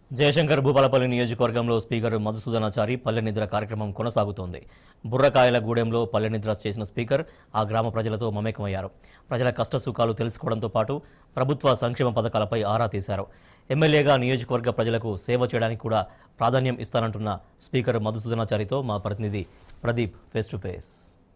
జయశంకర్ భూపాలపల్లి నియోజకవర్గంలో స్పీకర్ మధుసూదనాచారి పల్లె నిద్ర కార్యక్రమం కొనసాగుతోంది బుర్రకాయల గూడెంలో పల్లె నిద్ర చేసిన స్పీకర్ ఆ గ్రామ ప్రజలతో మమేకమయ్యారు ప్రజల కష్టసుఖాలు తెలుసుకోవడంతో పాటు ప్రభుత్వ సంక్షేమ పథకాలపై ఆరా తీశారు ఎమ్మెల్యేగా నియోజకవర్గ ప్రజలకు సేవ చేయడానికి కూడా ప్రాధాన్యం ఇస్తానంటున్న స్పీకర్ మధుసూదనాచారితో మా ప్రతినిధి ప్రదీప్ ఫేస్ టు ఫేస్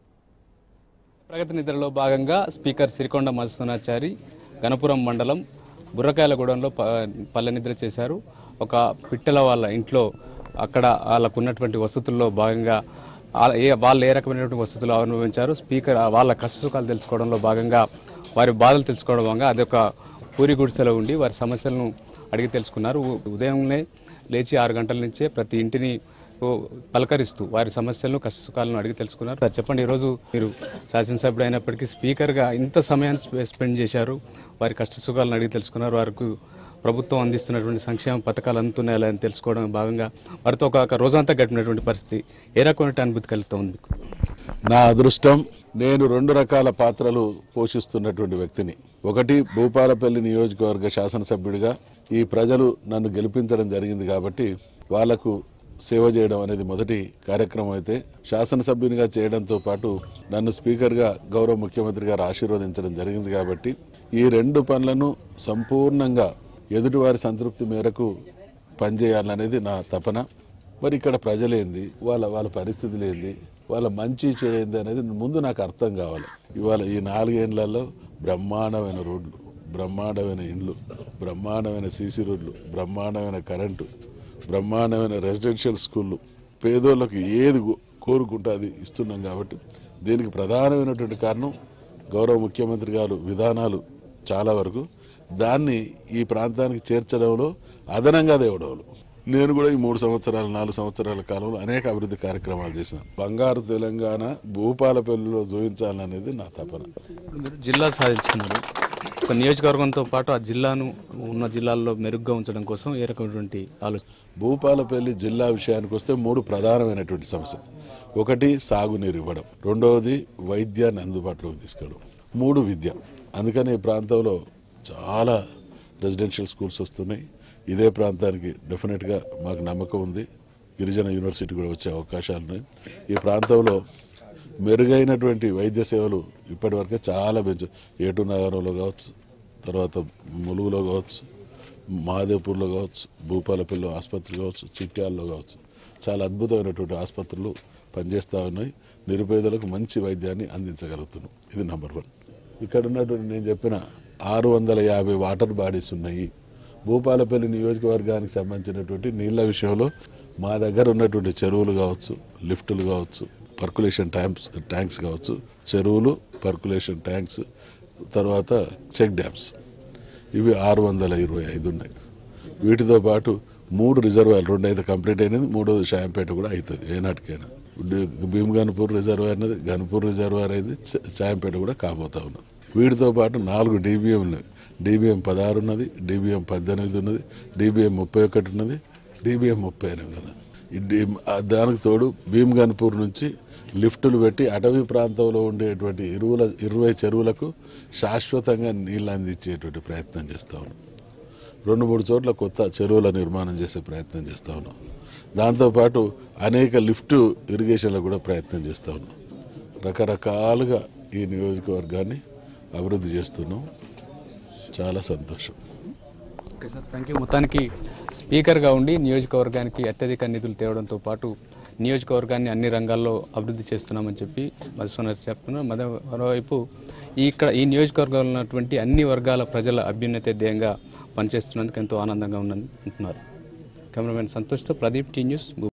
ప్రగతి నిద్రలో భాగంగా స్పీకర్ సిరికొండ మధుసూనాచారి గణపురం మండలం బుర్రకాయలగూడెంలో ప పల్లె నిద్ర చేశారు ఒక పిట్టల వాళ్ళ ఇంట్లో అక్కడ వాళ్ళకు ఉన్నటువంటి వసతుల్లో భాగంగా ఆ- ఏ వాళ్ళు ఏ రకమైనటువంటి వసతులు అనుభవించారు స్పీకర్ ఆ వాళ్ళ కష్టసుఖాలు తెలుసుకోవడంలో భాగంగా వారి బాధలు తెలుసుకోవడం భాగంగా అదొక పూరి గుడిసెలో ఉండి వారి సమస్యలను అడిగి తెలుసుకున్నారు ఉ- ఉదయంలో లేచి ఆరు గంటల నుంచే ప్రతి ఇంటిని ఓ పలకరిస్తూ వారి సమస్యలను కష్టసుఖాలను అడిగి తెలుసుకున్నారు సార్ చెప్పండి ఈరోజు మీరు శాసనసభ్యుడు అయినప్పటికీ స్పీకర్గా ఇంత సమయాన్ని స్పె- స్పెండ్ చేశారు వారి కష్టసుఖాలను అడిగి తెలుసుకున్నారు వారికి ప్రభుత్వం అందిస్తున్నటువంటి సంక్షేమ పథకాలు అందుతున్నాయా అని తెలుసుకోవడం భాగంగా వారితో ఒక ఒక రోజంతా గడిపినటువంటి పరిస్థితి ఏ రకమైన అనుభూతి కలుగుతుంది మీకు నా అదృష్టం నేను రెండు రకాల పాత్రలు పోషిస్తున్నటువంటి వ్యక్తిని ఒకటి భూపాలపల్లి నియోజకవర్గ శాసనసభ్యుడిగా ఈ ప్రజలు నన్ను గెలిపించడం జరిగింది కాబట్టి వాళ్లకు సేవ చేయడం అనేది మొదటి కార్యక్రమం అయితే శాసనసభ్యునిగా చేయడంతో పాటు నన్ను స్పీకర్గా గౌరవ ముఖ్యమంత్రి గారు ఆశీర్వదించడం జరిగింది కాబట్టి ఈ రెండు పనులను సంపూర్ణంగా ఎదుటివారి సంతృప్తి మేరకు పనిచేయాలనేది నా తపన మరి ఇక్కడ ప్రజలేంది వాళ్ళ వాళ్ళ పరిస్థితులు ఏంది వాళ్ళ మంచి చెడేంది అనేది ముందు నాకు అర్థం కావాలి ఇవాళ ఈ నాలుగేళ్లలో బ్రహ్మాండమైన రోడ్లు బ్రహ్మాండమైన ఇండ్లు బ్రహ్మాండమైన సీసీ రోడ్లు బ్రహ్మాండమైన కరెంటు బ్రహ్మాండమైన రెసిడెన్షియల్ స్కూళ్ళు పేదోళ్ళకి ఏది కో- కోరుకుంటే అది ఇస్తున్నాం కాబట్టి దీనికి ప్రధానమైనటువంటి కారణం గౌరవ ముఖ్యమంత్రి గారు విధానాలు చాలా వరకు దాన్ని ఈ ప్రాంతానికి చేర్చడంలో అదనంగా తేవడంలో నేను కూడా ఈ మూడు సంవత్సరాలు నాలుగు సంవత్సరాల కాలంలో అనేక అభివృద్ధి కార్యక్రమాలు చేసిన బంగారు తెలంగాణ భూపాలపల్లిలో చూపించాలనేది నా తపన ఇప్పుడు మీరు జిల్లా సాధించుకున్నారు ఒక నియోజకవర్గంతో పాటు ఆ జిల్లాను ఉన్న జిల్లాల్లో మెరుగ్గా ఉంచడం కోసం ఏ రకమైనటువంటి ఆలోచన భూపాలపల్లి జిల్లా విషయానికి వస్తే మూడు ప్రధానమైనటువంటి సమస్యలు ఒకటి సాగునీరు ఇవ్వడం రెండవది వైద్యాన్ని అందుబాటులోకి తీసుకెళ్ళడం మూడు విద్య అందుకని ఈ ప్రాంతంలో చాలా రెసిడెన్షియల్ స్కూల్స్ వస్తున్నాయి ఇదే ప్రాంతానికి డెఫినెట్గా మాకు నమ్మకం ఉంది గిరిజన యూనివర్సిటీ కూడా వచ్చే అవకాశాలు ఉన్నాయి ఈ ప్రాంతంలో మెరుగైనటువంటి వైద్య సేవలు ఇప్పటివరకే చాలా పెంచు ఏటు నగరంలో కావచ్చు తర్వాత ములుగులో కావచ్చు మహాదేవ్పూర్లో కావచ్చు భూపాలపల్లి ఆసుపత్రి కావచ్చు చిట్యాల్లో కావచ్చు చాలా అద్భుతమైనటువంటి ఆసుపత్రులు పనిచేస్తూ ఉన్నాయి నిరుపేదలకు మంచి వైద్యాన్ని అందించగలుగుతున్నాం ఇది నెంబర్ వన్ ఇక్కడ ఉన్నటువంటి నేను చెప్పిన ఆరు వందల యాభై వాటర్ బాడీస్ ఉన్నాయి భూపాలపల్లి నియోజకవర్గానికి సంబంధించినటువంటి నీళ్ల విషయంలో మా దగ్గర ఉన్నటువంటి చెరువులు కావచ్చు లిఫ్టులు కావచ్చు పర్కులేషన్ ట్యాంక్స్ ట్యాంక్స్ కావచ్చు చెరువులు పర్కులేషన్ ట్యాంక్స్ తర్వాత చెక్ డ్యామ్స్ ఇవి ఆరు వందల ఇరవై ఐదు ఉన్నాయి వీటితో పాటు మూడు రిజర్వాయర్లు రెండు అయితే కంప్లీట్ అయినది మూడోది షాంపేట కూడా అవుతుంది ఏనాటికైనా డి- భీమ్ గన్పూర్ రిజర్వాయర్ అనేది గన్పూర్ రిజర్వాయర్ అయింది చ- షాంపేట కూడా కాబోతా ఉన్నది వీటితో పాటు నాలుగు డీబీఎం ఉన్నవి డీబీఎం పదహారు ఉన్నది డీబీఎం పద్దెనిమిది ఉన్నది డీబీఎం ముప్పై ఒకటి ఉన్నది డీబీఎం ముప్పై ఎనిమిది ఉన్నది ఈ డీ- ఆ దానికి తోడు భీమ్ గన్పూర్ నుంచి లిఫ్టులు పెట్టి అటవీ ప్రాంతంలో ఉండేటువంటి ఇరువుల ఇరవై చెరువులకు శాశ్వతంగా నీళ్ళు అందించేటువంటి ప్రయత్నం చేస్తా ఉన్నాం రెండు మూడు చోట్ల కొత్త చెరువుల నిర్మాణం చేసే ప్రయత్నం చేస్తా ఉన్నాం దాంతోపాటు అనేక లిఫ్ట్ ఇరిగేషన్లకు కూడా ప్రయత్నం చేస్తా ఉన్నాం రకరకాలుగా ఈ నియోజకవర్గాన్ని అభివృద్ధి చేస్తున్నాం చాలా సంతోషం ఓకే సార్ థ్యాంక్ యూ మొత్తానికి స్పీకర్గా ఉండి నియోజకవర్గానికి అత్యధిక నిధులు తేవడంతో పాటు నియోజకవర్గాన్ని అన్ని రంగాల్లో అభివృద్ధి చేస్తున్నామని చెప్పి మధుసూదన్ చెప్తున్నారు మరో మరోవైపు ఈ ఇక్కడ ఈ నియోజకవర్గంలో ఉన్నటువంటి అన్ని వర్గాల ప్రజల అభ్యున్నతే ధ్యేయంగా పనిచేస్తున్నందుకు ఎంతో ఆనందంగా ఉందని అంటున్నారు కెమెరామెన్ సంతోష్తో ప్రదీప్ టీ న్యూస్